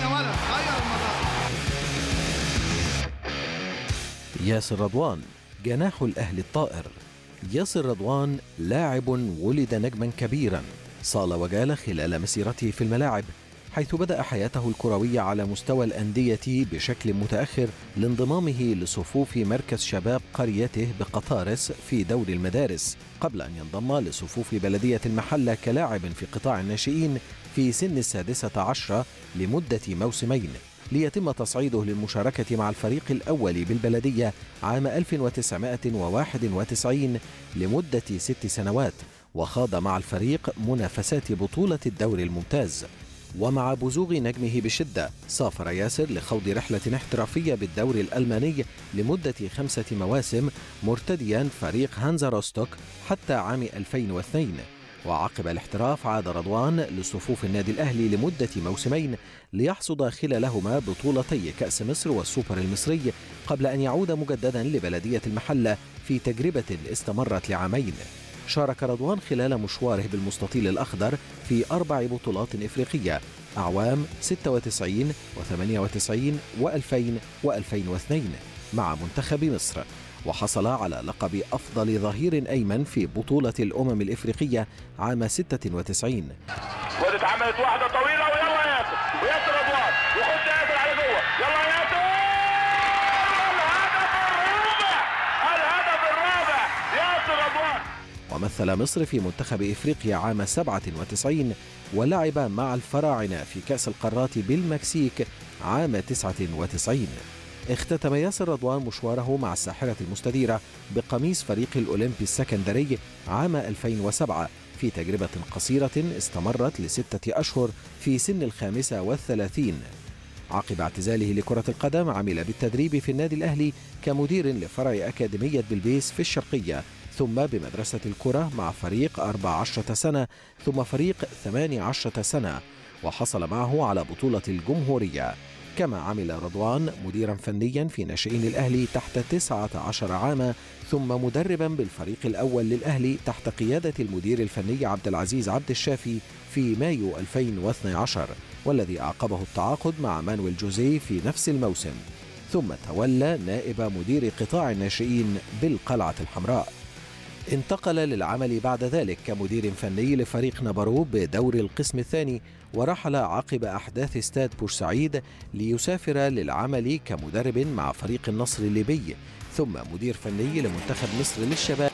ولد غير المره ياسر رضوان جناح الأهلي الطائر ياسر رضوان لاعب ولد نجما كبيرا صال وجال خلال مسيرته في الملاعب حيث بدأ حياته الكروية على مستوى الأندية بشكل متأخر لانضمامه لصفوف مركز شباب قريته بقطارس في دوري المدارس قبل أن ينضم لصفوف بلدية المحلة كلاعب في قطاع الناشئين في سن السادسة عشرة لمدة موسمين ليتم تصعيده للمشاركة مع الفريق الأول بالبلدية عام 1991 لمدة ست سنوات وخاض مع الفريق منافسات بطولة الدوري الممتاز ومع بزوغ نجمه بشدة سافر ياسر لخوض رحلة احترافية بالدوري الألماني لمدة خمسة مواسم مرتديا فريق هانزا روستوك حتى عام 2002 وعقب الاحتراف عاد رضوان لصفوف النادي الأهلي لمدة موسمين ليحصد خلالهما بطولتي كأس مصر والسوبر المصري قبل أن يعود مجددا لبلدية المحلة في تجربة استمرت لعامين شارك رضوان خلال مشواره بالمستطيل الأخضر في أربع بطولات إفريقية أعوام 96 و98 و2000 و2002 مع منتخب مصر وحصل على لقب أفضل ظهير أيمن في بطولة الأمم الإفريقية عام 96 واتعملت واحده طويله ويلا ياسر وياسر رضوان وخد ياسر على جوه يلا ياسر الهدف الرابع الهدف الرابع ياسر رضوان ومثل مصر في منتخب إفريقيا عام 97 ولعب مع الفراعنة في كأس القارات بالمكسيك عام 99 اختتم ياسر رضوان مشواره مع الساحرة المستديرة بقميص فريق الأولمبي السكندري عام 2007 في تجربة قصيرة استمرت لستة أشهر في سن الخامسة والثلاثين عقب اعتزاله لكرة القدم عمل بالتدريب في النادي الأهلي كمدير لفرع أكاديمية بلبيس في الشرقية ثم بمدرسة الكرة مع فريق 14 سنة ثم فريق 18 سنة وحصل معه على بطولة الجمهورية كما عمل رضوان مديرا فنيا في ناشئين الأهلي تحت 19 عاما ثم مدربا بالفريق الأول للأهلي تحت قيادة المدير الفني عبد العزيز عبد الشافي في مايو 2012 والذي أعقبه التعاقد مع مانويل جوزيه في نفس الموسم ثم تولى نائب مدير قطاع الناشئين بالقلعة الحمراء انتقل للعمل بعد ذلك كمدير فني لفريق نبرو بدور القسم الثاني ورحل عقب أحداث استاد بورسعيد ليسافر للعمل كمدرب مع فريق النصر الليبي ثم مدير فني لمنتخب مصر للشباب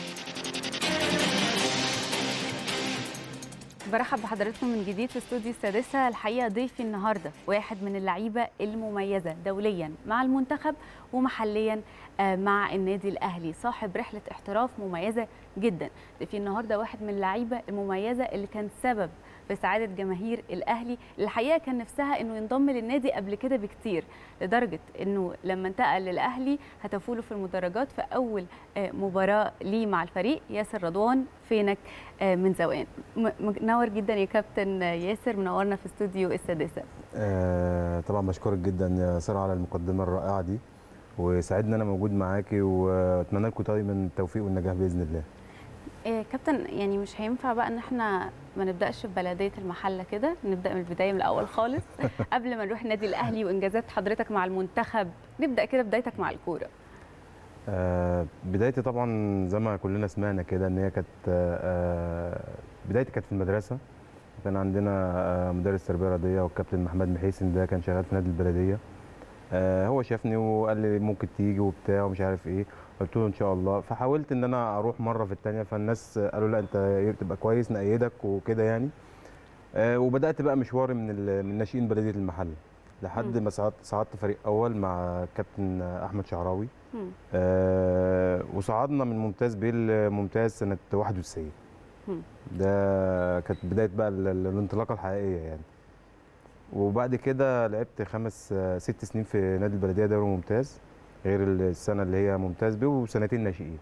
برحب بحضراتكم من جديد في استوديو السادسة الحقيقة ضيفي النهاردة واحد من اللعيبة المميزة دوليا مع المنتخب ومحليا آه، مع النادي الأهلي صاحب رحلة احتراف مميزة جدا ضيفي النهاردة واحد من اللعيبة المميزة اللي كان سبب في سعادة جماهير الأهلي الحقيقة كان نفسها أنه ينضم للنادي قبل كده بكتير لدرجة أنه لما انتقل للأهلي هتفوا له في المدرجات في أول آه، مباراة ليه مع الفريق ياسر رضوان فينك آه، من زمان م- منور جدا يا كابتن ياسر منورنا في استوديو السادسة آه، طبعا بشكرك جدا يا ساره على المقدمه الرائعه دي وسعدني ان انا موجود معاكي واتمنى لكم دايما التوفيق والنجاح باذن الله آه، كابتن يعني مش هينفع بقى ان احنا ما نبداش ببلديه المحله كده نبدا من البدايه من الاول خالص قبل ما نروح النادي الاهلي وانجازات حضرتك مع المنتخب نبدا كده بدايتك مع الكوره آه، بدايتي طبعا زي ما كلنا سمعنا كده ان هي كانت آه، بدايتي كانت في المدرسه كان عندنا آه، مدرس تربيه رياضيه والكابتن محمد محيسن ده كان شغال في نادي البلديه آه، هو شافني وقال لي ممكن تيجي وبتاع ومش عارف ايه قلت له ان شاء الله فحاولت ان انا اروح مره في الثانيه فالناس قالوا لا انت تبقى كويس نأيدك وكده يعني آه، وبدات بقى مشواري من ال- من ناشئين بلديه المحل لحد مم. ما صعدت صعدت فريق اول مع كابتن احمد شعراوي مم. آه، وصعدنا من ممتاز بيه لممتاز سنه 91 مم. ده كانت بدايه بقى ال- ال- الانطلاقه الحقيقيه يعني وبعد كده لعبت خمس آه، ست سنين في نادي البلديه دوري ممتاز غير السنه اللي هي ممتاز بيه وسنتين ناشئين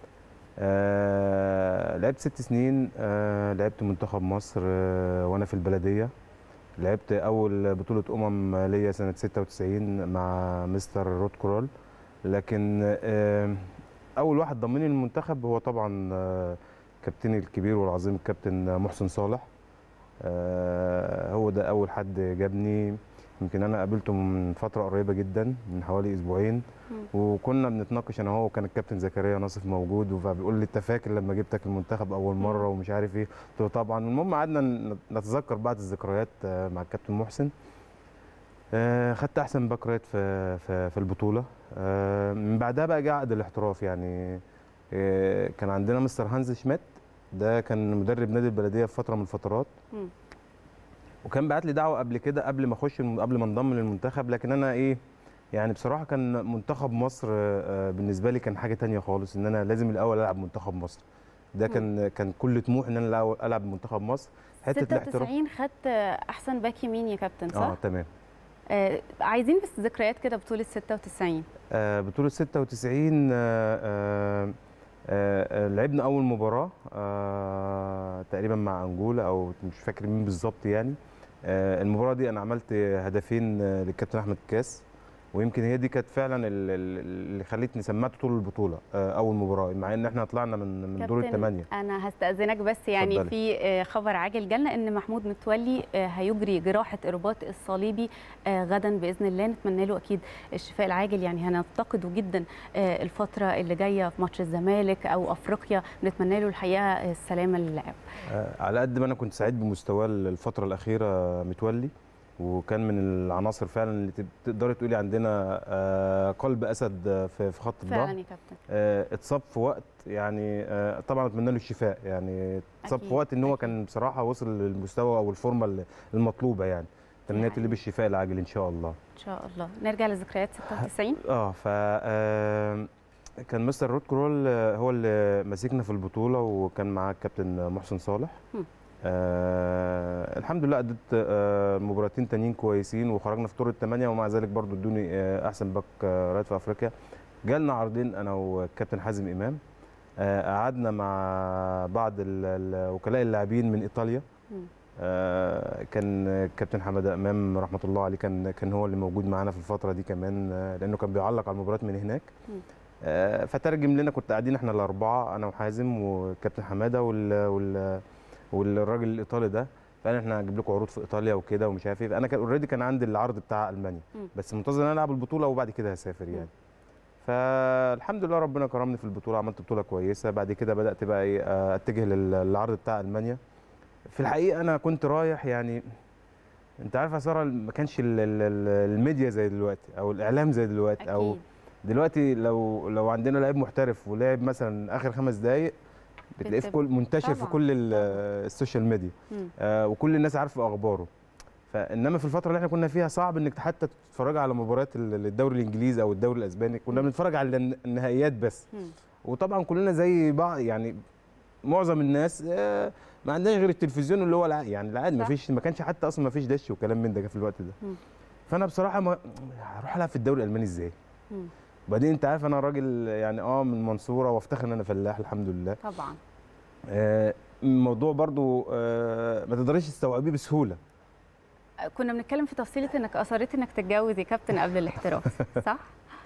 آه لعبت ست سنين آه لعبت منتخب مصر آه وانا في البلديه لعبت اول بطوله امم ليا سنه 96 مع مستر رود كورال لكن آه اول واحد ضمني المنتخب هو طبعا آه كابتني الكبير والعظيم الكابتن محسن صالح آه هو ده اول حد جابني يمكن انا قابلته من فتره قريبه جدا من حوالي اسبوعين وكنا بنتناقش انا وهو وكان الكابتن زكريا ناصف موجود فبيقول لي انت فاكر لما جبتك المنتخب اول مره ومش عارف ايه قلت له طبعا المهم قعدنا ن- نتذكر بعض الذكريات آه، مع الكابتن محسن آه، خدت احسن باك رايت في في في البطوله آه، من بعدها بقى جه عقد الاحتراف يعني آه، كان عندنا مستر هانز شميت ده كان مدرب نادي البلديه في فتره من الفترات مم. وكان بعت لي دعوه قبل كده قبل ما اخش الم- قبل ما انضم للمنتخب لكن انا ايه يعني بصراحه كان منتخب مصر آه، بالنسبه لي كان حاجه تانية خالص ان انا لازم الاول العب منتخب مصر ده كان كان كل طموح ان انا الأول العب منتخب مصر حته الاحتراف 96 خدت احسن باك يمين يا كابتن صح؟ اه تمام آه عايزين بس ذكريات كده بطوله 96 آه، بطولة 96 آه، آه، آه، لعبنا أول مباراة آه، تقريبا مع أنجولا أو مش فاكر مين بالظبط يعني آه، المباراة دي أنا عملت هدفين آه، للكابتن أحمد كاس ويمكن هي دي كانت فعلا ال- ال- اللي خلتني سمعت طول البطولة آه، أول مباراة مع إن إحنا طلعنا من من دور كابتن، الثمانية انا هستاذنك بس يعني اتفضلي. في آه، خبر عاجل جالنا ان محمود متولي آه، هيجري جراحه الرباط الصليبي آه، غدا باذن الله نتمنى له اكيد الشفاء العاجل يعني هنفتقده جدا آه، الفتره اللي جايه في ماتش الزمالك او افريقيا نتمنى له الحقيقه السلامه للاعب آه، على قد ما انا كنت سعيد بمستواه الفتره الاخيره متولي وكان من العناصر فعلا اللي تب- تقدري تقولي عندنا آه، قلب اسد آه، في في خط فعلا الظهر يا كابتن آه، اتصاب في وقت يعني آه، طبعا اتمنى له الشفاء يعني اتصاب أكيد، في وقت ان هو أكيد. كان بصراحه وصل للمستوى او الفورمه ال- المطلوبه يعني تمنيت يعني. له بالشفاء العاجل ان شاء الله ان شاء الله نرجع لذكريات 96 اه ف آه، كان مستر رود كرول آه، هو اللي ماسكنا في البطوله وكان معاه الكابتن محسن صالح هم. آه الحمد لله اديت آه مباراتين تانيين كويسين وخرجنا في دور الثمانيه ومع ذلك برضو ادوني آه احسن باك آه رايت في افريقيا جالنا عرضين انا والكابتن حازم امام آه قعدنا مع بعض ال- ال- وكلاء اللاعبين من ايطاليا مم. آه كان الكابتن حماده امام رحمه الله عليه كان كان هو اللي موجود معانا في الفتره دي كمان آه لانه كان بيعلق على المباريات من هناك مم. آه فترجم لنا كنت قاعدين احنا الاربعه انا وحازم والكابتن حماده وال, وال والراجل الايطالي ده فقال احنا هنجيب لكم عروض في ايطاليا وكده ومش عارف ايه انا كان اوريدي كان عندي العرض بتاع المانيا مم. بس منتظر ان انا العب البطوله وبعد كده هسافر يعني فالحمد لله ربنا كرمني في البطوله عملت بطوله كويسه بعد كده بدات بقى ايه آه، اتجه لل- للعرض بتاع المانيا في الحقيقه انا كنت رايح يعني انت عارف يا ساره ما كانش ال- ال- ال- الميديا زي دلوقتي او الاعلام زي دلوقتي او اكيد دلوقتي لو لو عندنا لعيب محترف ولعب مثلا اخر خمس دقائق بتلاقيه في بت- كل منتشر في طبعاً، كل ال- طبعاً. السوشيال ميديا مم. آه وكل الناس عارفه اخباره فانما في الفتره اللي احنا كنا فيها صعب انك حتى تتفرج على مباريات ال- الدوري الانجليزي او الدوري الاسباني كنا مم. بنتفرج على الن- النهائيات بس مم. وطبعا كلنا زي بعض يعني معظم الناس آه، ما عندناش غير التلفزيون اللي هو الع... يعني العادي ما صح. فيش ما كانش حتى اصلا ما فيش دش وكلام من ده في الوقت ده مم. فانا بصراحه ما هروح العب في الدوري الالماني ازاي مم. وبعدين انت عارف انا راجل يعني اه من المنصوره وافتخر ان انا فلاح الحمد لله طبعا آه، الموضوع برضو آه، ما تقدريش تستوعبيه بسهوله كنا بنتكلم في تفصيله انك اصريت انك تتجوز يا كابتن قبل الاحتراف صح؟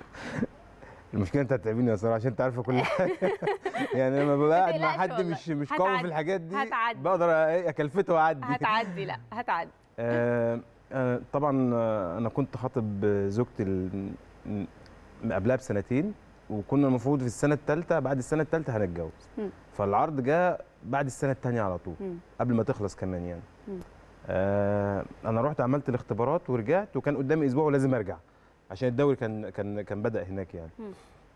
المشكله انت هتتعبيني يا ساره عشان انت عارفه كل حاجه يعني لما ببقى قاعد مع تقلقش حد والله. مش مش قوي هتعدي. في الحاجات دي هتعدي. بقدر ايه اكلفته واعدي هتعدي لا هتعدي آه، آه، طبعا آه، انا كنت خاطب زوجتي ال- م- قبلها بسنتين وكنا المفروض في السنه الثالثه بعد السنه الثالثه هنتجوز مم. فالعرض جاء بعد السنه الثانيه على طول مم. قبل ما تخلص كمان يعني مم. آه انا رحت عملت الاختبارات ورجعت وكان قدامي اسبوع ولازم ارجع عشان الدوري كان كان كان بدا هناك يعني مم.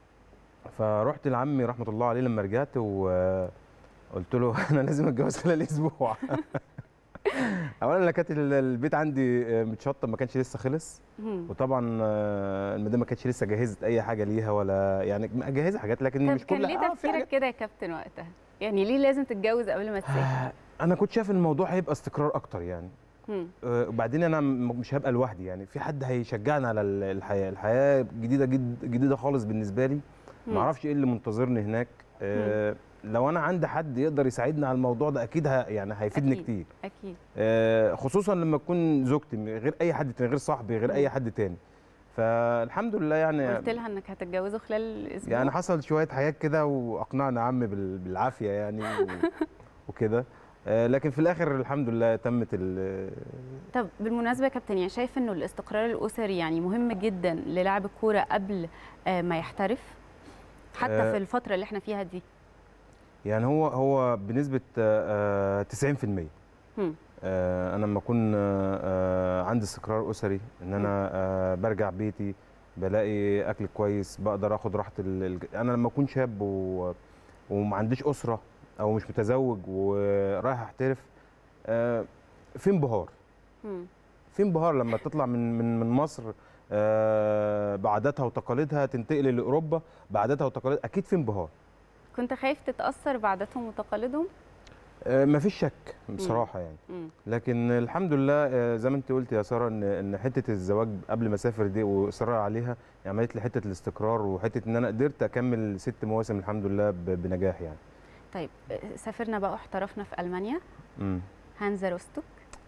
فرحت لعمي رحمه الله عليه لما رجعت وقلت له انا لازم اتجوز خلال اسبوع اولا انا كانت ال- البيت عندي آه، متشطب ما كانش لسه خلص مم. وطبعا آه، المدام ما كانتش لسه جهزت اي حاجه ليها ولا يعني مجهزه حاجات لكن طب مش كان كل ليه آه، في تفكيرك حاجات- كده يا كابتن وقتها؟ يعني ليه لازم تتجوز قبل ما تسافر؟ انا كنت شايف الموضوع هيبقى استقرار اكتر يعني مم. آه، وبعدين انا م- مش هبقى لوحدي يعني في حد هيشجعني على ال- الحياه الحياه جديده جد جديده خالص بالنسبه لي مم. ما اعرفش ايه اللي منتظرني هناك آه، لو انا عندي حد يقدر يساعدني على الموضوع ده اكيد ه- يعني هيفيدني أكيد. كتير اكيد آه، خصوصا لما تكون زوجتي من غير اي حد تاني غير صاحبي غير اي حد تاني فالحمد لله يعني قلت لها انك هتتجوزه خلال اسبوع يعني حصل شويه حاجات كده واقنعنا عمي بال- بالعافيه يعني و- وكده آه، لكن في الاخر الحمد لله تمت ال- طب بالمناسبه يا كابتن يعني شايف انه الاستقرار الاسري يعني مهم جدا للاعب الكوره قبل آه، ما يحترف حتى آه. في الفتره اللي احنا فيها دي يعني هو هو بنسبه آه، آه، 90% هم. آه، انا لما اكون آه، آه، عندي استقرار اسري ان انا آه، برجع بيتي بلاقي اكل كويس بقدر اخد راحه ال... ال- انا لما اكون شاب و... وما عنديش اسره او مش متزوج ورايح احترف آه، في انبهار هم. في انبهار لما تطلع من من من مصر آه، بعاداتها وتقاليدها تنتقل لاوروبا بعاداتها وتقاليدها اكيد في انبهار كنت خايف تتاثر بعاداتهم وتقاليدهم آه، مفيش شك بصراحه يعني مم. لكن الحمد لله آه، زي ما انت قلت يا ساره ان ان حته الزواج قبل ما اسافر دي واصرار عليها عملت لي حته الاستقرار وحته ان انا قدرت اكمل ست مواسم الحمد لله ب- بنجاح يعني طيب آه، سافرنا بقى واحترفنا في المانيا امم هانزا روستوك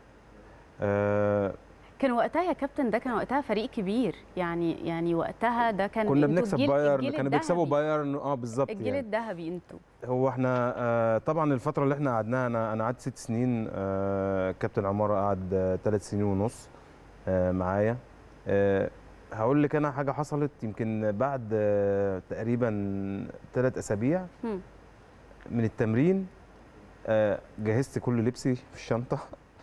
آه كان وقتها يا كابتن ده كان وقتها فريق كبير يعني يعني وقتها ده كان كنا انتوا بنكسب الجيل- بايرن الجيل كانوا بيكسبوا الذهبي. بايرن اه بالظبط الجيل يعني الذهبي انتوا هو احنا آه طبعا الفتره اللي احنا قعدناها انا انا قعدت ست سنين آه كابتن عماره قعد ثلاث سنين ونص آه معايا آه هقول لك انا حاجه حصلت يمكن بعد آه تقريبا ثلاث اسابيع هم. من التمرين آه، جهزت كل لبسي في الشنطه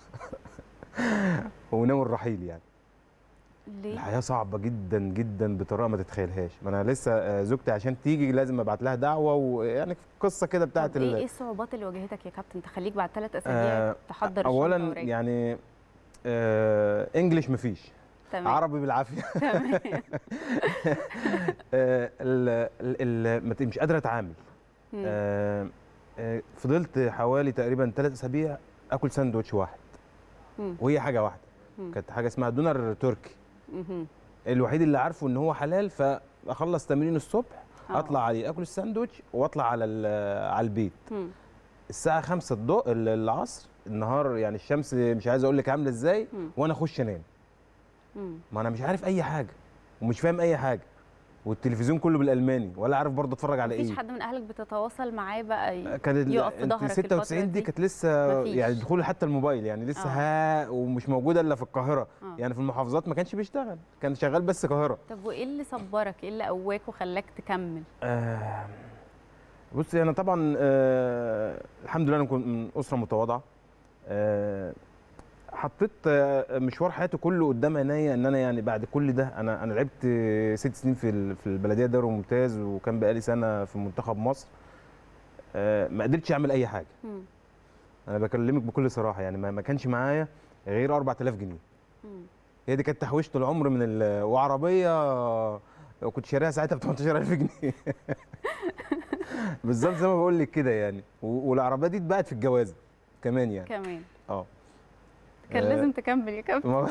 وناوي الرحيل يعني ليه؟ الحياه صعبه جدا جدا بطريقه ما تتخيلهاش ما انا لسه آه، زوجتي عشان تيجي لازم ابعت لها دعوه ويعني قصه كده بتاعت طب ايه ال- ايه الصعوبات اللي واجهتك يا كابتن تخليك بعد ثلاث اسابيع آه، تحضر اولا الشنطة وراجع؟ يعني آه انجلش مفيش تمام عربي بالعافيه تمام آه ال- ال- ال- ما ت- مش قادره اتعامل مم. آه آه فضلت حوالي تقريبا ثلاث اسابيع اكل ساندوتش واحد مم. وهي حاجه واحده مم. كانت حاجه اسمها دونر تركي مهم. الوحيد اللي عارفه ان هو حلال فاخلص تمرين الصبح آه. اطلع عليه اكل الساندوتش واطلع على ال- على البيت مم. الساعه 5 الضوء العصر النهار يعني الشمس مش عايز اقول لك عامله ازاي مم. وانا اخش انام مم. ما انا مش عارف اي حاجه ومش فاهم اي حاجه والتلفزيون كله بالالماني ولا عارف برضه اتفرج على مفيش ايه حد من اهلك بتتواصل معاه بقى ي- كان ال- يقف في انت ظهرك 96 الفترة دي دي؟ كانت لسه مفيش. يعني دخول حتى الموبايل يعني لسه آه. ها ومش موجوده الا في القاهره آه. يعني في المحافظات ما كانش بيشتغل كان شغال بس القاهره طب وايه اللي صبرك ايه اللي قواك وخلاك تكمل آه بصي انا طبعا آه الحمد لله انا كنت من اسره متواضعه آه حطيت آه، مشوار حياتي كله قدام عينيا ان انا يعني بعد كل ده انا انا لعبت آه، ست سنين في ال- في البلديه دوري ممتاز وكان بقالي سنه في منتخب مصر آه ما قدرتش اعمل اي حاجه مم. انا بكلمك بكل صراحه يعني ما ما كانش معايا غير 4000 جنيه مم. هي دي كانت تحويشه العمر من ال... وعربيه كنت شاريها ساعتها ب 18000 جنيه بالظبط زي ما بقول لك كده يعني و- والعربيه دي اتباعت في الجواز كمان يعني كمان اه كان آه، لازم تكمل يا كابتن ما-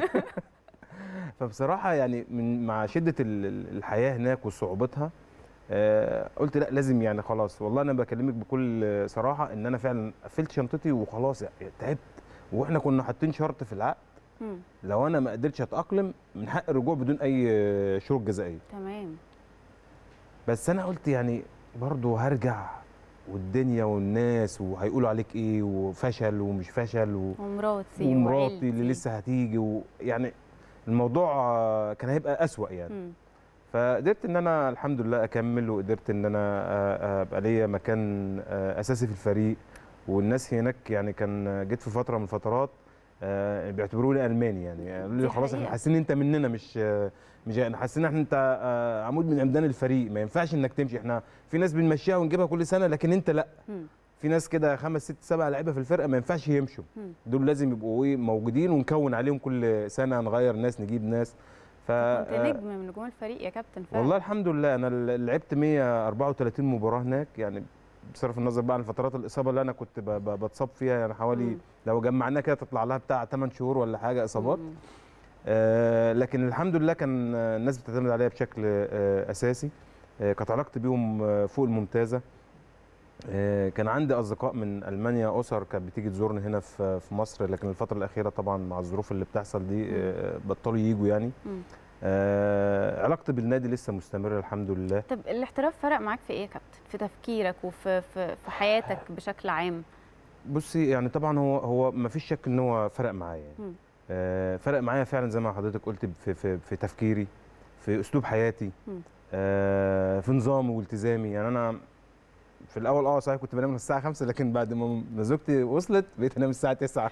فبصراحه يعني من مع شده ال- ال- الحياه هناك وصعوبتها آه، قلت لا لازم يعني خلاص والله انا بكلمك بكل صراحه ان انا فعلا قفلت شنطتي وخلاص يعني تعبت واحنا كنا حاطين شرط في العقد مم. لو انا ما قدرتش اتاقلم من حق الرجوع بدون اي شروط جزائيه تمام بس انا قلت يعني برضه هرجع والدنيا والناس وهيقولوا عليك ايه وفشل ومش فشل و... ومراتي ومراتي اللي وعيلتي. لسه هتيجي ويعني الموضوع آه، كان هيبقى اسوأ يعني مم. فقدرت ان انا الحمد لله اكمل وقدرت ان انا آه، آه، ابقى ليا مكان آه، اساسي في الفريق والناس هناك يعني كان جيت في فتره من الفترات آه، بيعتبروني الماني يعني قالوا دي لي خلاص احنا حقيقة. حاسين ان انت مننا مش آه، مش احنا حاسين ان انت آه، عمود من عمدان الفريق ما ينفعش انك تمشي احنا في ناس بنمشيها ونجيبها كل سنه لكن انت لا مم. في ناس كده خمس ست سبع لعيبه في الفرقه ما ينفعش يمشوا مم. دول لازم يبقوا ايه موجودين ونكون عليهم كل سنه نغير ناس نجيب ناس ف كنت آه، نجم من نجوم الفريق يا كابتن فعلا والله الحمد لله انا ل- لعبت 134 مباراه هناك يعني بصرف النظر بقى عن فترات الاصابه اللي انا كنت ب- ب- بتصاب فيها يعني حوالي مم. لو جمعناها كده تطلع لها بتاع 8 شهور ولا حاجه اصابات مم. آه لكن الحمد لله كان آه، الناس بتعتمد عليا بشكل آه اساسي آه كانت علاقتي بيهم آه، فوق الممتازه آه كان عندي اصدقاء من المانيا اسر كانت بتيجي تزورني هنا في في مصر لكن الفتره الاخيره طبعا مع الظروف اللي بتحصل دي آه بطلوا يجوا يعني مم. آه علاقتي بالنادي لسه مستمره الحمد لله طب الاحتراف فرق معاك في ايه يا كابتن في تفكيرك وفي في, في حياتك بشكل عام بصي يعني طبعا هو هو ما فيش شك ان هو فرق معايا مم. يعني آه فرق معايا فعلا زي ما حضرتك قلت في في, في تفكيري في اسلوب حياتي مم. آه في نظامي والتزامي يعني انا في الاول اه صحيح كنت بنام من الساعه 5 لكن بعد ما ما زوجتي وصلت بقيت انام الساعه 9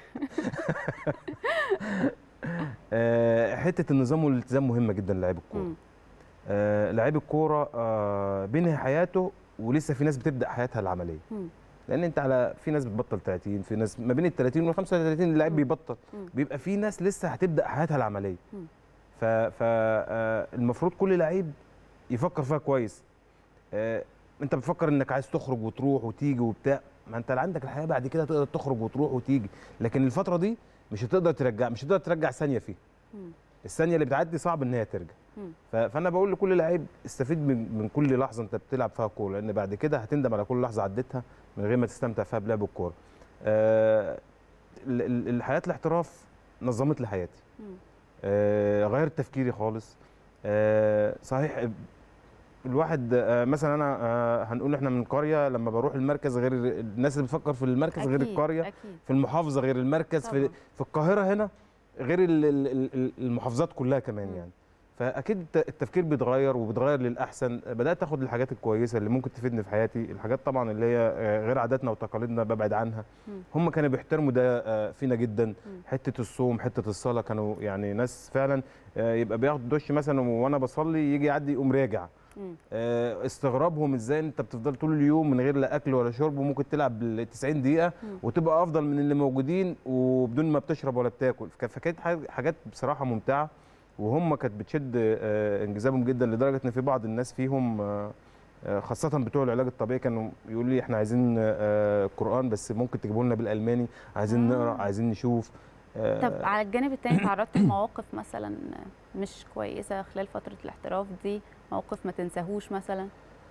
آه حته النظام والالتزام مهمه جدا للاعيب الكوره مم. آه لعيب الكوره آه بينهي حياته ولسه في ناس بتبدا حياتها العمليه مم. لان انت على في ناس بتبطل 30 في ناس ما بين ال 30 وال 35 اللاعب مم. بيبطل مم. بيبقى في ناس لسه هتبدا حياتها العمليه مم. ف فالمفروض كل لعيب يفكر فيها كويس آه، انت بتفكر انك عايز تخرج وتروح وتيجي وبتاع ما انت اللي عندك الحياه بعد كده تقدر تخرج وتروح وتيجي لكن الفتره دي مش هتقدر ترجع مش هتقدر ترجع ثانيه فيها مم. الثانيه اللي بتعدي صعب ان هي ترجع مم. ف- فانا بقول لكل لعيب استفيد من من كل لحظه انت بتلعب فيها كوره لان بعد كده هتندم على كل لحظه عديتها من غير ما تستمتع فيها بلعب الكوره آه، ال- ال- الحياه الاحتراف نظمت لي حياتي مم. آه، غيرت تفكيري خالص آه، صحيح الواحد آه، مثلا انا آه، هنقول احنا من قريه لما بروح المركز غير الناس اللي بتفكر في المركز غير أكيد، القريه اكيد في المحافظه غير المركز في طبعاً. في القاهره هنا غير ال- ال- ال- المحافظات كلها كمان مم. يعني فاكيد الت- التفكير بيتغير وبيتغير للاحسن بدات اخد الحاجات الكويسه اللي ممكن تفيدني في حياتي الحاجات طبعا اللي هي آه، غير عاداتنا وتقاليدنا ببعد عنها مم. هم كانوا بيحترموا ده آه، فينا جدا مم. حته الصوم حته الصلاه كانوا يعني ناس فعلا آه، يبقى بياخد دش مثلا وانا بصلي يجي يعدي يقوم راجع مم. آه، استغرابهم ازاي انت بتفضل طول اليوم من غير لا اكل ولا شرب وممكن تلعب بال 90 دقيقه مم. وتبقى افضل من اللي موجودين وبدون ما بتشرب ولا بتاكل فك- فكانت حاج- حاجات بصراحه ممتعه وهم كانت بتشد آه، انجذابهم جدا لدرجه ان في بعض الناس فيهم آه، آه، خاصة بتوع العلاج الطبيعي كانوا يقولوا لي احنا عايزين آه، قرآن بس ممكن تجيبوا لنا بالألماني عايزين آه. نقرا عايزين نشوف آه، طب على الجانب التاني تعرضت لمواقف مثلا مش كويسه خلال فتره الاحتراف دي موقف ما تنساهوش مثلا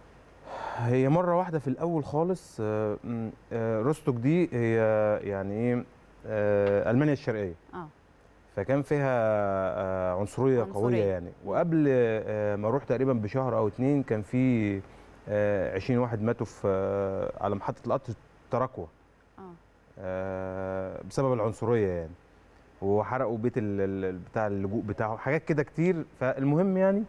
هي مرة واحدة في الأول خالص آه، م، آه، روستوك دي هي يعني إيه آه، ألمانيا الشرقية اه فكان فيها آه، عنصرية عنصرية. قوية يعني وقبل آه، ما أروح تقريبا بشهر أو اتنين كان في آه، 20 واحد ماتوا في آه، على محطة القطر تراكوة اه آه، بسبب العنصرية يعني وحرقوا بيت ال- ال- بتاع اللجوء بتاعه حاجات كده كتير فالمهم يعني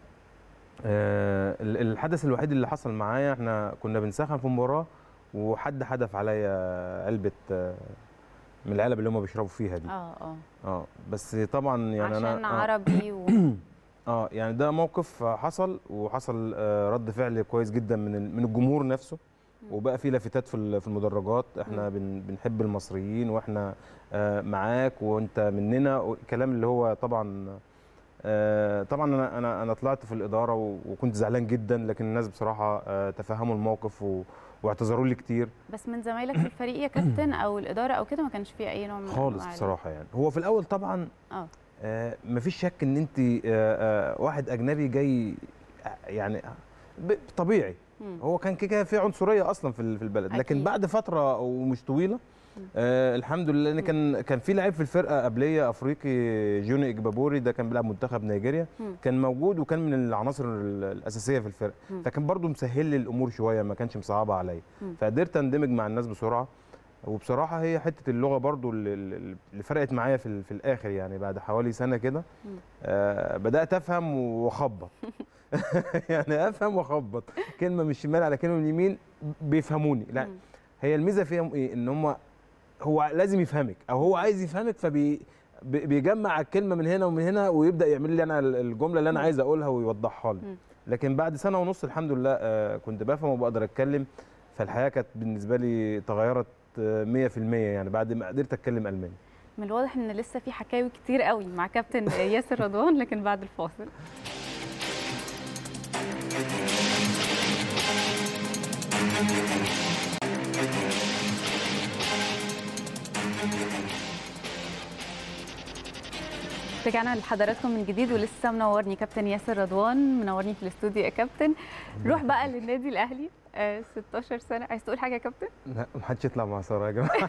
آه، ال- الحدث الوحيد اللي حصل معايا احنا كنا بنسخن في مباراة وحد حدف عليا علبة آه، من العلب اللي هم بيشربوا فيها دي اه اه اه بس طبعا يعني عشان انا آه عربي و... اه يعني ده موقف حصل وحصل آه، رد فعل كويس جدا من ال- من الجمهور نفسه مم. وبقى في لافتات في ال- في المدرجات احنا مم. بن بنحب المصريين واحنا آه، معاك وانت مننا الكلام اللي هو طبعا آه، طبعا انا انا انا طلعت في الاداره و- وكنت زعلان جدا لكن الناس بصراحه آه، تفهموا الموقف و- واعتذروا لي كتير بس من زمايلك في الفريق يا كابتن او الاداره او كده ما كانش فيه اي نوع من خالص أنواع ال- بصراحه يعني هو في الاول طبعا اه آه، مفيش شك ان انت آه، آه، واحد اجنبي جاي آه، يعني ب- طبيعي مم. هو كان كده في عنصريه اصلا في ال- في البلد لكن أكيد. بعد فتره ومش طويله مم. آه الحمد لله ان مم. كان كان في لعيب في الفرقه قبليه افريقي جوني اجبابوري ده كان بيلعب منتخب نيجيريا مم. كان موجود وكان من العناصر ال- الاساسيه في الفرقه مم. فكان برضو مسهل لي الامور شويه ما كانش مصعبه عليا مم. فقدرت اندمج مع الناس بسرعه وبصراحه هي حته اللغه برضو اللي, اللي فرقت معايا في, ال- في الاخر يعني بعد حوالي سنه كده مم. آه بدات افهم واخبط يعني افهم واخبط كلمه من الشمال على كلمه من اليمين بيفهموني لا مم. هي الميزه فيهم ايه ان هم هو لازم يفهمك او هو عايز يفهمك فبي بي- بيجمع الكلمه من هنا ومن هنا ويبدا يعمل لي انا الجمله اللي انا مم. عايز اقولها ويوضحها لي مم. لكن بعد سنه ونص الحمد لله آه، كنت بفهم وبقدر اتكلم فالحياه كانت بالنسبه لي تغيرت آه، 100% يعني بعد ما قدرت اتكلم الماني من الواضح ان لسه في حكاوي كتير قوي مع كابتن ياسر رضوان لكن بعد الفاصل رجعنا لحضراتكم من جديد ولسه منورني كابتن ياسر رضوان منورني في الاستوديو يا كابتن نروح بقى للنادي الاهلي آه 16 سنه عايز تقول حاجه يا كابتن لا محدش يطلع مع ساره يا جماعه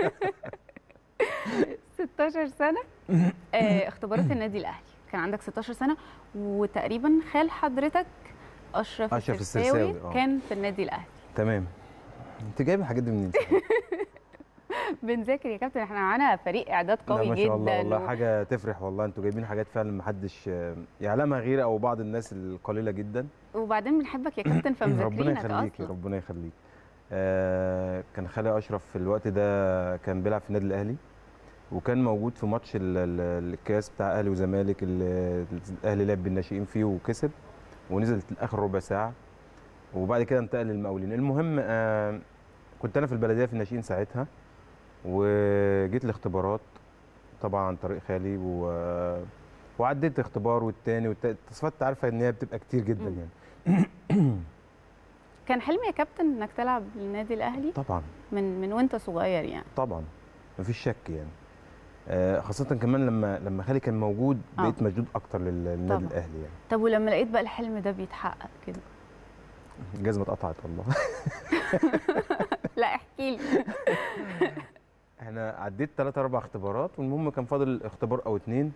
16 سنه آه، اختبارات النادي الاهلي كان عندك 16 سنه وتقريبا خال حضرتك اشرف, أشرف السرساوي السرساوي، آه. كان في النادي الاهلي تمام انت جايب الحاجات دي منين صحيح؟ بنذاكر يا كابتن احنا معانا فريق اعداد لا قوي ما جدا شاء الله والله و- حاجه تفرح والله انتوا جايبين حاجات فعلا ما حدش يعلمها غير او بعض الناس القليله جدا وبعدين بنحبك يا كابتن ربنا فمذاكرينك يخليكي اصلا ربنا يخليك آه كان خالي اشرف في الوقت ده كان بيلعب في النادي الاهلي وكان موجود في ماتش ال- ال- الكاس بتاع اهلي وزمالك اللي الاهلي لعب بالناشئين فيه وكسب ونزل اخر ربع ساعه وبعد كده انتقل للمقاولين المهم آه كنت انا في البلديه في الناشئين ساعتها وجيت الاختبارات طبعا عن طريق خالي و... وعديت اختبار والتاني والتالت التصفيات عارفه ان هي بتبقى كتير جدا مم. يعني كان حلم يا كابتن انك تلعب للنادي الاهلي طبعا من من وانت صغير يعني طبعا مفيش شك يعني آه، خاصة كمان لما لما خالي كان موجود آه. بقيت مشدود أكتر لل- للنادي طبعا. الأهلي يعني طب ولما لقيت بقى الحلم ده بيتحقق كده الجزمة اتقطعت والله لا احكي لي احنا عديت ثلاثة أربع اختبارات والمهم كان فاضل اختبار أو اتنين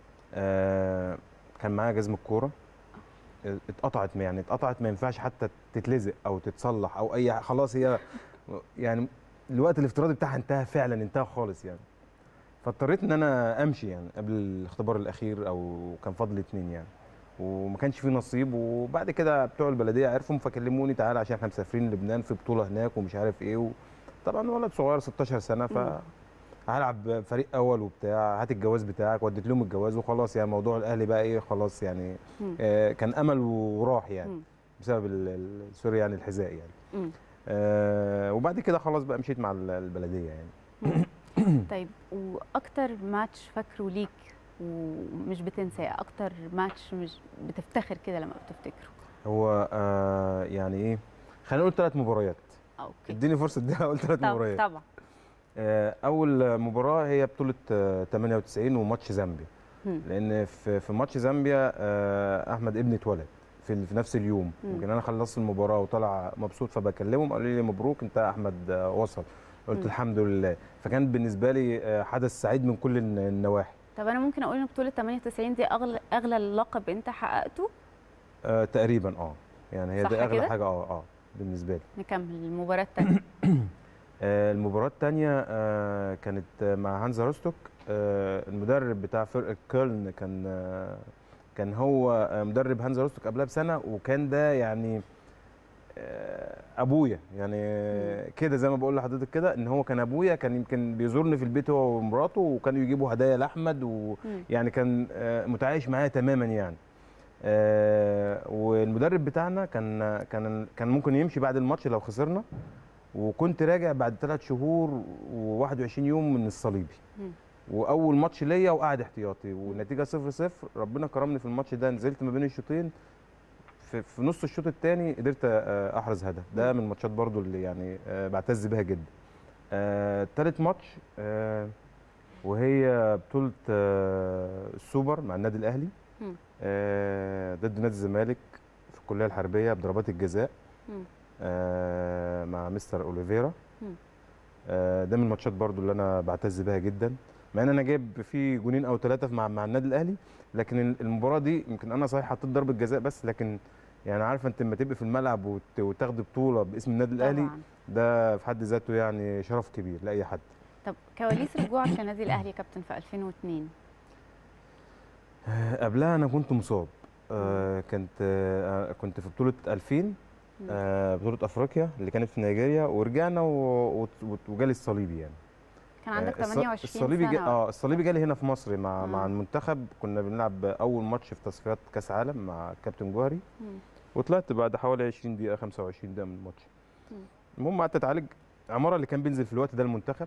آه، كان معايا جزمة كورة آه، اتقطعت يعني اتقطعت ما ينفعش حتى تتلزق أو تتصلح أو أي خلاص هي يعني الوقت الافتراضي بتاعها انتهى فعلا انتهى خالص يعني فاضطريت ان انا امشي يعني قبل الاختبار الاخير او كان فاضل اتنين يعني وما كانش فيه نصيب وبعد كده بتوع البلديه عرفوا فكلموني تعالى عشان احنا مسافرين لبنان في بطوله هناك ومش عارف ايه و... طبعا ولد صغير 16 سنه ف مم. هلعب فريق اول وبتاع هات الجواز بتاعك وديت لهم الجواز وخلاص يعني موضوع الاهلي بقى ايه خلاص يعني مم. آه كان امل وراح يعني مم. بسبب ال- ال- سوري يعني الحذاء يعني مم. آه وبعد كده خلاص بقى مشيت مع ال- البلديه يعني طيب واكتر ماتش فاكره ليك ومش بتنساه اكتر ماتش مش بتفتخر كده لما بتفتكره هو آه يعني ايه خلينا نقول ثلاث مباريات اوكي اديني فرصه اديها اقول ثلاث طب مباريات طبعا آه اول مباراه هي بطوله آه 98 وماتش زامبيا مم. لان في في ماتش زامبيا آه احمد ابني اتولد في في نفس اليوم مم. يمكن انا خلصت المباراه وطلع مبسوط فبكلمهم قالوا لي مبروك انت احمد آه وصل قلت مم. الحمد لله فكان بالنسبه لي آه حدث سعيد من كل الن- النواحي طب انا ممكن اقول ان بطوله 98 دي اغلى اغلى لقب انت حققته آه تقريبا اه يعني هي صح دي اغلى كده؟ حاجه اه اه بالنسبه لي نكمل المباراه الثانيه آه، المباراة الثانية كانت آه، مع هانزا روستوك آه، المدرب بتاع فرقة كولن كان آه، كان هو آه، مدرب هانزا روستوك قبلها بسنة وكان ده يعني آه، ابويا يعني آه، كده زي ما بقول لحضرتك كده ان هو كان ابويا كان يمكن بيزورني في البيت هو ومراته وكانوا يجيبوا هدايا لاحمد مم. ويعني كان آه، متعايش معايا تماما يعني آه، والمدرب بتاعنا كان كان كان ممكن يمشي بعد الماتش لو خسرنا وكنت راجع بعد ثلاث شهور و21 يوم من الصليبي مم. واول ماتش ليا وقاعد احتياطي والنتيجه 0 0 ربنا كرمني في الماتش ده نزلت ما بين الشوطين في, في نص الشوط الثاني قدرت آه، احرز هدف ده من الماتشات برضو اللي يعني آه، بعتز بيها جدا آه، تالت ماتش آه، وهي بطوله آه، السوبر مع النادي الاهلي مم. آه، ضد نادي الزمالك في الكليه الحربيه بضربات الجزاء مم. آه، مع مستر اوليفيرا مم. آه، ده من الماتشات برضو اللي انا بعتز بيها جدا مع ان انا جايب فيه جونين او ثلاثه مع مع النادي الاهلي لكن المباراه دي يمكن انا صحيح حطيت ضربه جزاء بس لكن يعني عارفه انت لما تبقي في الملعب وت- وتاخدي بطوله باسم النادي الاهلي طبعا ده في حد ذاته يعني شرف كبير لاي حد طب كواليس رجوعك للنادي الاهلي يا كابتن في 2002 آه، قبلها انا كنت مصاب آه، كنت آه، كنت في بطوله 2000 آه، بطوله افريقيا اللي كانت في نيجيريا ورجعنا و- و- وجالي الصليبي يعني كان عندك آه، الص- 28 الصليبي جا... سنه اه الصليبي جالي هنا في مصر مع آه. مع المنتخب كنا بنلعب اول ماتش في تصفيات كاس عالم مع الكابتن جوهري مم. وطلعت بعد حوالي 20 دقيقه 25 دقيقه من الماتش مم. المهم قعدت اتعالج عماره اللي كان بينزل في الوقت ده المنتخب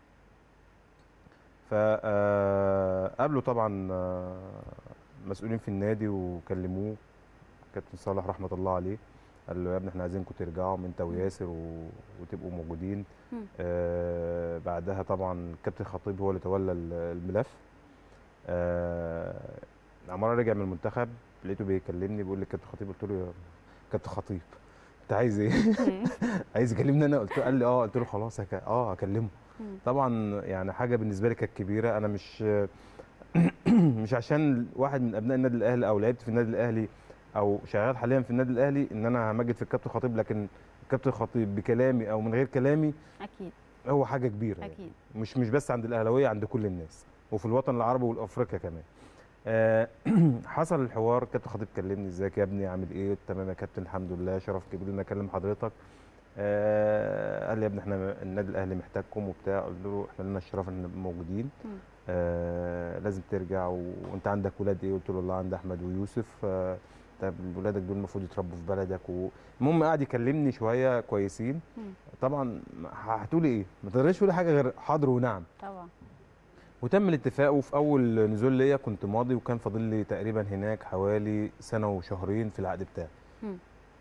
فقابله طبعا آه، مسؤولين في النادي وكلموه كابتن صالح رحمه الله عليه قال له يا ابني احنا عايزينكم ترجعوا انت وياسر و... وتبقوا موجودين مم. آه بعدها طبعا الكابتن خطيب هو اللي تولى ال- الملف آه عماره رجع من المنتخب لقيته بيكلمني بيقول لي كابتن خطيب قلت له يا كابتن خطيب انت عايز ايه؟ مم. عايز يكلمني انا قلت له قال لي اه قلت له خلاص هك... اه هكلمه مم. طبعا يعني حاجه بالنسبه لي كانت كبيره انا مش مش عشان واحد من ابناء النادي الاهلي او لعبت في النادي الاهلي او شغال حاليا في النادي الاهلي ان انا همجد في الكابتن خطيب لكن الكابتن خطيب بكلامي او من غير كلامي اكيد هو حاجه كبيره يعني. اكيد مش مش بس عند الاهلاويه عند كل الناس وفي الوطن العربي والافريقيا كمان آه، حصل الحوار كابتن خطيب كلمني ازيك يا ابني عامل ايه تمام يا كابتن الحمد لله شرف كبير لنا اكلم حضرتك آه، قال لي يا ابني احنا النادي الاهلي محتاجكم وبتاع قلت له احنا لنا الشرف ان نبقى موجودين مم. آه لازم ترجع و... وانت عندك ولاد ايه قلت له والله عندي احمد ويوسف آه طب ولادك دول المفروض يتربوا في بلدك و... المهم قعد يكلمني شويه كويسين مم. طبعا هتقولي ايه ما تقدريش تقولي حاجه غير حاضر ونعم طبعا وتم الاتفاق وفي اول نزول ليا كنت ماضي وكان فاضل لي تقريبا هناك حوالي سنه وشهرين في العقد بتاعي مم.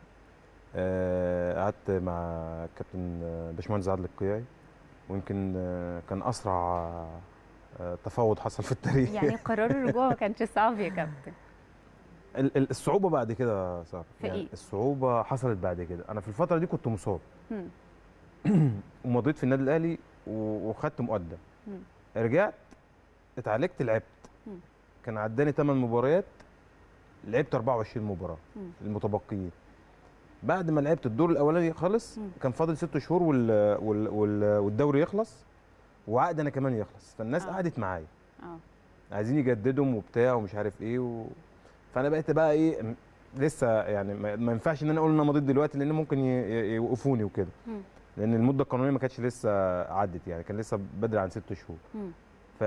آه، قعدت مع كابتن آه، باشمهندس عادل القيعي ويمكن آه، كان اسرع آه، تفاوض حصل في التاريخ يعني قرار الرجوع ما كانش صعب يا كابتن ال- ال- الصعوبه بعد كده يا ساره في إيه؟ الصعوبه حصلت بعد كده انا في الفتره دي كنت مصاب مم. ومضيت في النادي الاهلي و- وخدت مقدم مم. رجعت اتعالجت لعبت مم. كان عداني 8 مباريات لعبت 24 مباراه مم. المتبقيين بعد ما لعبت الدور الاولاني خلص مم. كان فاضل ست شهور وال... وال... وال... والدوري يخلص وعقد انا كمان يخلص فالناس آه. قعدت معايا اه عايزين يجددهم وبتاع ومش عارف ايه و... فانا بقيت بقى ايه م- لسه يعني ما ما ينفعش ان انا اقول ان انا مضيت دلوقتي لان ممكن ي... ي- يوقفوني وكده مم. لان المده القانونيه ما كانتش لسه عدت يعني كان لسه بدري عن ست شهور مم. ف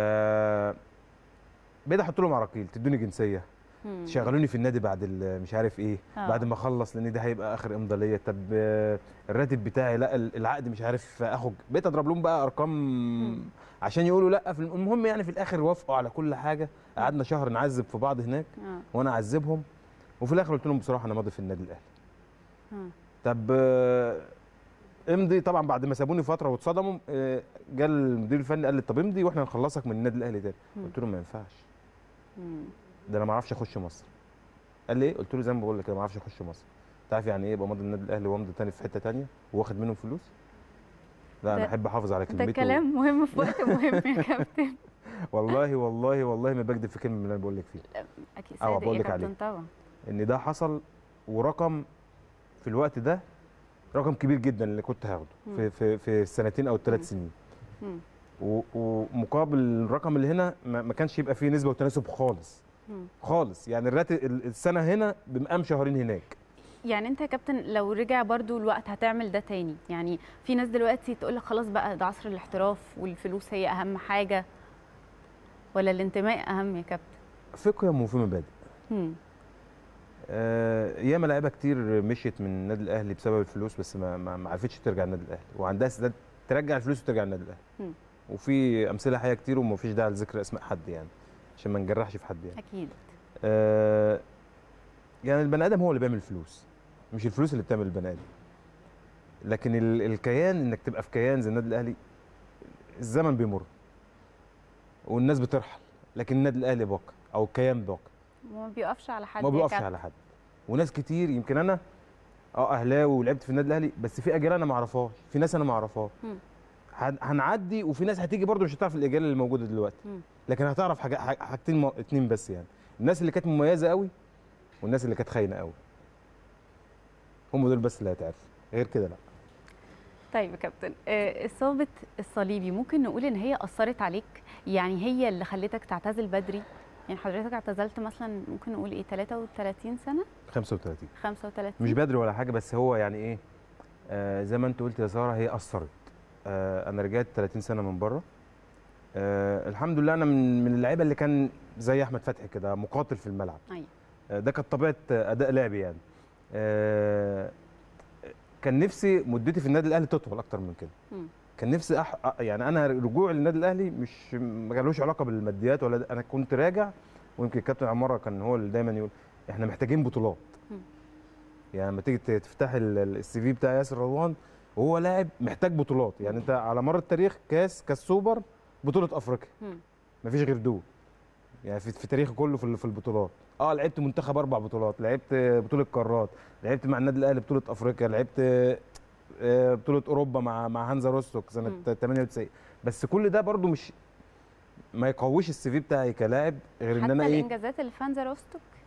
بقيت احط لهم عراقيل تدوني جنسيه مم. شغلوني في النادي بعد ال- مش عارف ايه آه. بعد ما اخلص لان ده هيبقى اخر امضاء ليا طب آه، الراتب بتاعي لا ال- العقد مش عارف اخد بقيت اضرب لهم بقى ارقام عشان يقولوا لا في المهم يعني في الاخر وافقوا على كل حاجه قعدنا شهر نعذب في بعض هناك اه وانا اعذبهم وفي الاخر قلت لهم بصراحه انا ماضي في النادي الاهلي آه. طب آه، امضي طبعا بعد ما سابوني فتره واتصدموا آه، جه المدير الفني قال لي طب امضي واحنا نخلصك من النادي الاهلي تاني مم. قلت له ما ينفعش مم. ده انا ما اعرفش اخش مصر قال لي ايه قلت له زي ما بقول لك كده ما اعرفش اخش مصر انت عارف يعني ايه يبقى ماضي النادي الاهلي وامضي تاني في حته تانية واخد منهم فلوس لا ده- انا احب احافظ على ده كلمتي كلام مهم في وقت مهم يا كابتن والله والله والله ما بكذب في كلمه من اللي انا بقول لك فيه اكيد أه، صادق بقول يا لك كابتن عليه. طبعا ان ده حصل ورقم في الوقت ده رقم كبير جدا اللي كنت هاخده مم. في في في السنتين او مم. الثلاث سنين مم. و- ومقابل الرقم اللي هنا ما ما كانش يبقى فيه نسبه وتناسب خالص مم. خالص يعني الراتب ال- السنه هنا بمقام شهرين هناك يعني انت يا كابتن لو رجع برضو الوقت هتعمل ده تاني يعني في ناس دلوقتي تقول لك خلاص بقى ده عصر الاحتراف والفلوس هي اهم حاجه ولا الانتماء اهم يا كابتن في قيم وفي مبادئ مم. آه، ياما لعيبه كتير مشيت من النادي الاهلي بسبب الفلوس بس ما ما ما عرفتش ترجع النادي الاهلي وعندها استعداد ترجع الفلوس وترجع النادي الاهلي مم. وفي امثله حقيقيه كتير وما فيش داعي لذكر اسماء حد يعني عشان ما نجرحش في حد يعني اكيد آه، يعني البني ادم هو اللي بيعمل الفلوس مش الفلوس اللي بتعمل البني ادم لكن ال- الكيان انك تبقى في كيان زي النادي الاهلي الزمن بيمر والناس بترحل لكن النادي الاهلي باقي او الكيان باقي وما بيقفش على حد ما يا بيقفش كابتن. على حد وناس كتير يمكن انا اه اهلاوي ولعبت في النادي الاهلي بس في اجيال انا ما اعرفهاش في ناس انا ما اعرفهاش مم. هن- هنعدي وفي ناس هتيجي برضه مش هتعرف الاجيال اللي موجوده دلوقتي مم. لكن هتعرف حاجة حاجة- حاجتين م- اتنين بس يعني الناس اللي كانت مميزه قوي والناس اللي كانت خاينه قوي هم دول بس اللي هيتعرفوا غير كده لا طيب يا كابتن آه، اصابه الصليبي ممكن نقول ان هي اثرت عليك يعني هي اللي خلتك تعتزل بدري يعني حضرتك اعتزلت مثلا ممكن نقول ايه 33 سنه 35 35 مش بدري ولا حاجه بس هو يعني ايه آه زي ما انت قلت يا ساره هي اثرت آه انا رجعت 30 سنه من بره آه الحمد لله انا من من اللعيبه اللي كان زي احمد فتحي كده مقاتل في الملعب ايوه آه ده كانت طبيعه آه، اداء لعبي يعني آه كان نفسي مدتي في النادي الاهلي تطول اكتر من كده مم. كان نفسي أح... أ- يعني انا رجوعي للنادي الاهلي مش ما كانلوش علاقه بالماديات ولا ده. انا كنت راجع ويمكن الكابتن عماره كان هو اللي دايما يقول احنا محتاجين بطولات مم. يعني لما تيجي ت- تفتح ال- ال- السي في بتاع ياسر رضوان وهو لاعب محتاج بطولات يعني انت على مر التاريخ كاس كاس سوبر بطوله افريقيا مم. مفيش غير دول يعني في, في تاريخي كله في ال- في البطولات اه لعبت منتخب اربع بطولات لعبت بطوله قارات لعبت مع النادي الاهلي بطوله افريقيا لعبت آه، بطوله اوروبا مع مع هانزا روستوك سنه مم. 98 بس كل ده برضو مش ما يقويش السي في بتاعي كلاعب غير ان حتى انا ايه الانجازات اللي في هانزا روستوك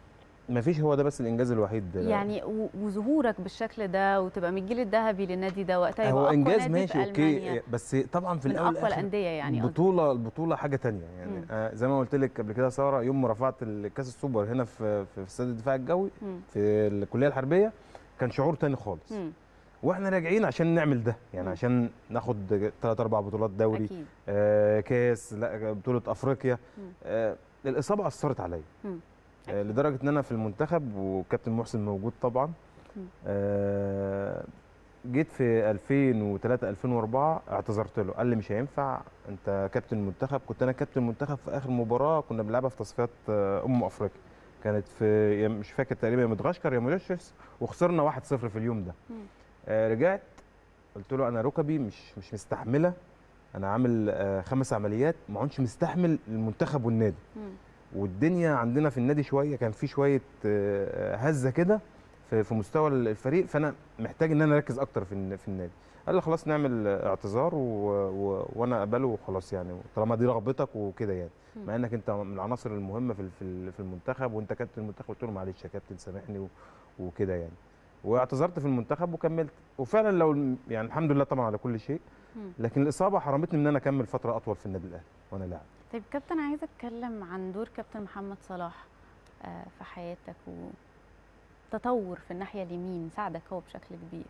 مفيش هو ده بس الانجاز الوحيد يعني و- وظهورك بالشكل ده وتبقى من الجيل الذهبي للنادي ده وقتها يبقى هو أقوى انجاز نادي ماشي في اوكي ألمانيا. بس طبعا في من الاول اقوى الانديه يعني قصدي. البطوله البطوله حاجه تانية يعني مم. آه زي ما قلت لك قبل كده ساره يوم ما رفعت الكاس السوبر هنا في في استاد الدفاع الجوي مم. في الكليه الحربيه كان شعور تاني خالص مم. واحنا راجعين عشان نعمل ده يعني مم. عشان ناخد ثلاث اربع بطولات دوري اكيد آه كاس لا بطوله افريقيا مم. آه الاصابه اثرت عليا مم. آه لدرجه ان انا في المنتخب وكابتن محسن موجود طبعا مم. آه جيت في 2003 2004 اعتذرت له قال لي مش هينفع انت كابتن المنتخب كنت انا كابتن المنتخب في اخر مباراه كنا بنلعبها في تصفيات آه، امم افريقيا كانت في يا مش فاكر تقريبا يا مدغشقر يا موريشيوس وخسرنا 1-0 في اليوم ده مم. آه رجعت قلت له انا ركبي مش مش مستحمله انا عامل آه خمس عمليات ما عدتش مستحمل المنتخب والنادي مم. والدنيا عندنا في النادي شويه كان في شويه آه، هزه كده في في مستوى الفريق فانا محتاج ان انا اركز اكتر في الن- في النادي قال لي خلاص نعمل اعتذار و... و... وانا اقبله وخلاص يعني طالما دي رغبتك وكده يعني مم. مع انك انت من العناصر المهمه في ال- في ال- في المنتخب وانت كابتن المنتخب قلت له معلش يا كابتن سامحني و... وكده يعني واعتذرت في المنتخب وكملت وفعلا لو يعني الحمد لله طبعا على كل شيء مم. لكن الاصابه حرمتني ان انا اكمل فتره اطول في النادي الاهلي وانا لاعب طيب كابتن عايزه اتكلم عن دور كابتن محمد صلاح آه، في حياتك وتطور في الناحيه اليمين ساعدك هو بشكل كبير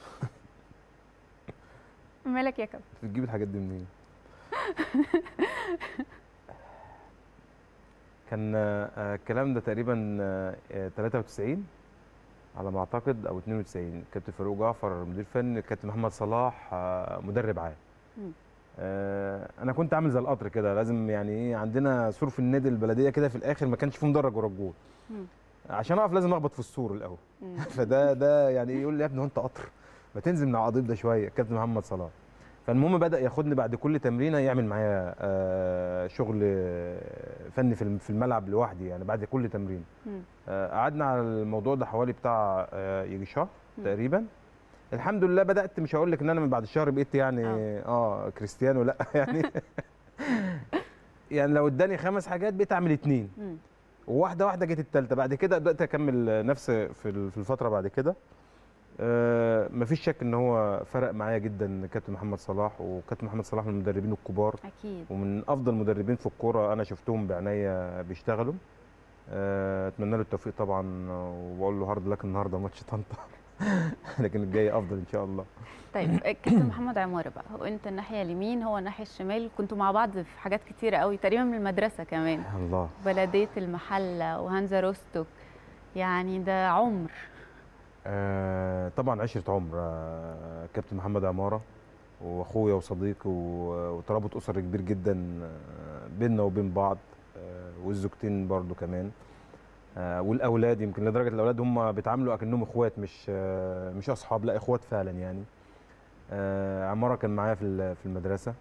مالك يا كابتن بتجيب الحاجات دي منين؟ كان آه، الكلام ده تقريبا آه، آه، 93 على ما اعتقد او 92 كابتن فاروق جعفر مدير فني كابتن محمد صلاح آه، مدرب عام مم. آه، انا كنت عامل زي القطر كده لازم يعني ايه عندنا سور في النادي البلديه كده في الاخر ما كانش فيه مدرج ورا الجول مم. عشان اقف لازم اخبط في السور الاول مم. فده ده يعني إيه يقول لي يا ابني هو انت قطر ما تنزل من على القضيب ده شويه كابتن محمد صلاح فالمهم بدا ياخدني بعد كل تمرينه يعمل معايا آه، شغل آه، فني في الم- في الملعب لوحدي يعني بعد كل تمرين مم. آه، قعدنا على الموضوع ده حوالي بتاع آه، يجي شهر مم. تقريبا الحمد لله بدات مش هقول لك ان انا من بعد الشهر بقيت يعني آه. اه كريستيانو لا يعني يعني لو اداني خمس حاجات بقيت اعمل اتنين مم. وواحده واحده جت التالتة بعد كده بدات اكمل نفس في ال- في الفتره بعد كده آه مفيش شك ان هو فرق معايا جدا كابتن محمد صلاح وكابتن محمد صلاح من المدربين الكبار اكيد ومن افضل مدربين في الكوره انا شفتهم بعناية بيشتغلوا آه، اتمنى له التوفيق طبعا وبقول له هارد لك النهارده ماتش طنطا لكن الجاي افضل ان شاء الله طيب كابتن محمد عماره بقى هو انت الناحيه اليمين هو الناحيه الشمال كنتوا مع بعض في حاجات كتيره قوي تقريبا من المدرسه كمان الله بلديه المحله وهانزا روستوك يعني ده عمر آه طبعا عشرة عمر آه كابتن محمد عمارة واخويا وصديقي و- وترابط اسري كبير جدا آه بيننا وبين بعض آه والزوجتين برضو كمان آه والاولاد يمكن لدرجه الاولاد هم بيتعاملوا اكنهم اخوات مش آه مش اصحاب لا اخوات فعلا يعني آه عمارة كان معايا في ال- في المدرسه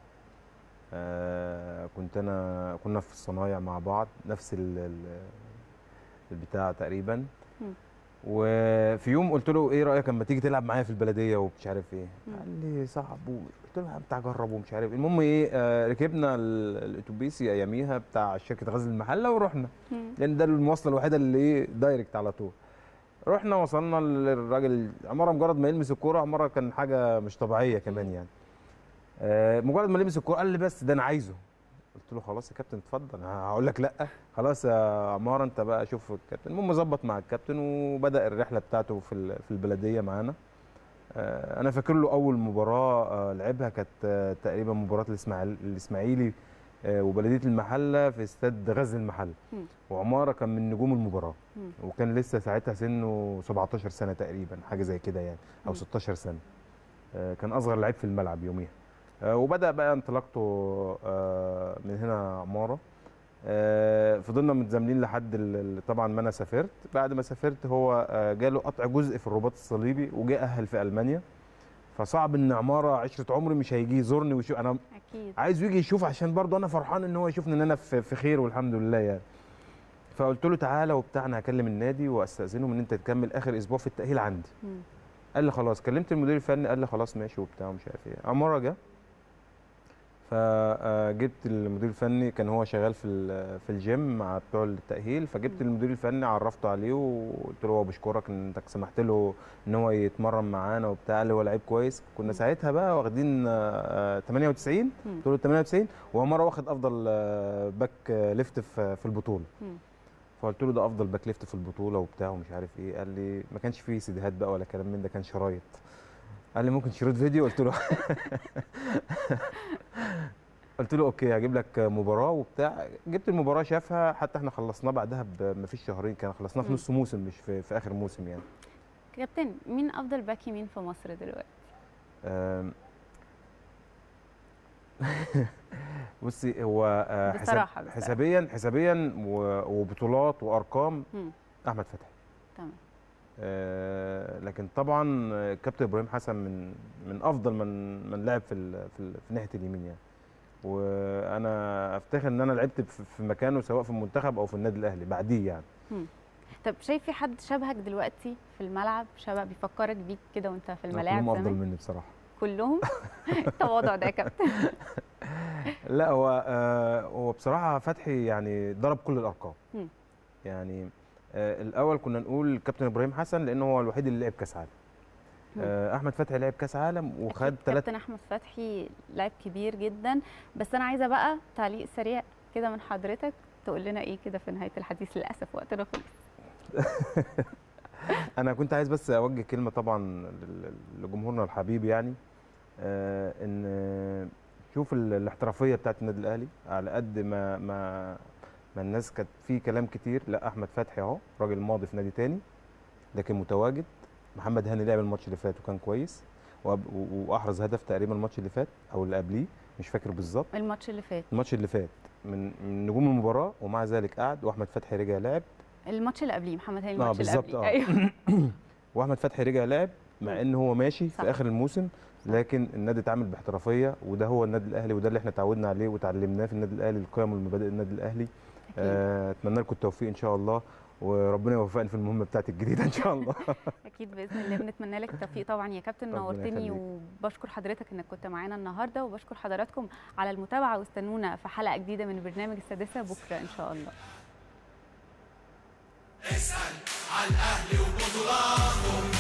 آه كنت انا كنا في الصنايع مع بعض نفس ال- ال- البتاع تقريبا مم. وفي يوم قلت له ايه رايك اما تيجي تلعب معايا في البلديه ومش عارف ايه مم. قال لي صعب قلت له بتاع جرب ومش عارف إيه. المهم ايه آه ركبنا ال- الاتوبيس اياميها بتاع شركه غزل المحله ورحنا لان ده المواصله الوحيده اللي ايه دايركت على طول رحنا وصلنا للراجل عماره مجرد ما يلمس الكوره عماره كان حاجه مش طبيعيه كمان يعني آه مجرد ما لمس الكوره قال لي بس ده انا عايزه قلت له خلاص يا كابتن اتفضل أنا هقول لك لا خلاص يا عماره انت بقى شوف الكابتن المهم ظبط مع الكابتن وبدا الرحله بتاعته في ال- في البلديه معانا آه، انا فاكر له اول مباراه آه، لعبها كانت آه، تقريبا مباراه الاسماعيل الاسماعيلي آه، وبلديه المحله في استاد غزل المحله مم. وعماره كان من نجوم المباراه مم. وكان لسه ساعتها سنه 17 سنه تقريبا حاجه زي كده يعني او مم. 16 سنه آه، كان اصغر لعيب في الملعب يوميها آه، وبدا بقى انطلاقته آه، من هنا عماره آه، فضلنا متزاملين لحد ال- ال- طبعا ما انا سافرت بعد ما سافرت هو آه، جاله قطع جزء في الرباط الصليبي وجه اهل في المانيا فصعب ان عماره عشره عمري مش هيجي يزورني ويشوف انا اكيد عايزه يجي يشوف عشان برضه انا فرحان ان هو يشوفني ان انا في في خير والحمد لله يعني فقلت له تعالى وبتاع انا هكلم النادي واستاذنهم ان انت تكمل اخر اسبوع في التاهيل عندي مم. قال لي خلاص كلمت المدير الفني قال لي خلاص ماشي وبتاع ومش عارف ايه عماره جه فجبت المدير الفني كان هو شغال في ال- في الجيم مع بتوع التاهيل فجبت المدير الفني عرفته عليه وقلت له هو بشكرك ان انت سمحت له ان هو يتمرن معانا وبتاع قال لي هو لعيب كويس كنا ساعتها بقى واخدين آه، 98 مم. قلت له 98 وهو مره واخد افضل آه، باك آه، ليفت في في البطوله مم. فقلت له ده افضل باك ليفت في البطوله وبتاع ومش عارف ايه قال لي ما كانش فيه سيديهات بقى ولا كلام من ده كان شرايط قال لي ممكن شريط فيديو قلت له قلت له اوكي هجيب لك مباراه وبتاع جبت المباراه شافها حتى احنا خلصناه بعدها ما فيش شهرين كان خلصناه في مم. نص موسم مش في, في اخر موسم يعني كابتن مين افضل باك يمين في مصر دلوقتي أم، بصي هو آه، حساب- بصراحة- بصراحة. حسابيا حسابيا و- وبطولات وارقام مم. احمد فتحي تمام آه، لكن طبعا آه، كابتن ابراهيم حسن من من افضل من من لعب في ال- في, ال- في ناحيه اليمين يعني وانا افتخر ان انا لعبت في في مكانه سواء في المنتخب او في النادي الاهلي بعديه يعني طب شايف في حد شبهك دلوقتي في الملعب شبه بيفكرك بيك كده وانت في الملاعب كلهم افضل زمان مني بصراحه كلهم التواضع ده يا كابتن لا هو آه، هو بصراحه فتحي يعني ضرب كل الارقام مم. يعني آه، الاول كنا نقول كابتن ابراهيم حسن لانه هو الوحيد اللي لعب كاس عالم مم. آه، احمد فتحي لعب كاس عالم وخد أكيد ثلاث كابتن احمد فتحي لاعب كبير جدا بس انا عايزه بقى تعليق سريع كده من حضرتك تقول لنا ايه كده في نهايه الحديث للاسف وقتنا خلص انا كنت عايز بس اوجه كلمه طبعا لل- لجمهورنا الحبيب يعني آه، ان شوف ال- الاحترافيه بتاعت النادي الاهلي على قد ما ما ما الناس كانت في كلام كتير لا احمد فتحي اهو راجل ماضي في نادي تاني لكن متواجد محمد هاني لعب الماتش اللي فات وكان كويس وأب- و- واحرز هدف تقريبا الماتش اللي فات او اللي قبليه مش فاكر بالظبط الماتش اللي فات الماتش اللي فات من من نجوم المباراه ومع ذلك قعد واحمد فتحي رجع لعب الماتش اللي قبليه محمد هاني آه، الماتش اللي بالظبط، قبليه آه. ايوه واحمد فتحي رجع لعب مع ان هو ماشي صح. في اخر الموسم لكن النادي اتعامل باحترافيه وده هو النادي الاهلي وده اللي احنا اتعودنا عليه وتعلمناه في النادي الاهلي القيم والمبادئ النادي الاهلي أكيد. آه، اتمنى لكم التوفيق ان شاء الله وربنا يوفقني في المهمه بتاعتي الجديده ان شاء الله اكيد باذن الله بنتمنى لك التوفيق طبعا يا كابتن ربنا نورتني يخليك. وبشكر حضرتك انك كنت معانا النهارده وبشكر حضراتكم على المتابعه واستنونا في حلقه جديده من برنامج السادسه بكره ان شاء الله اسأل على الأهلي وبطولاته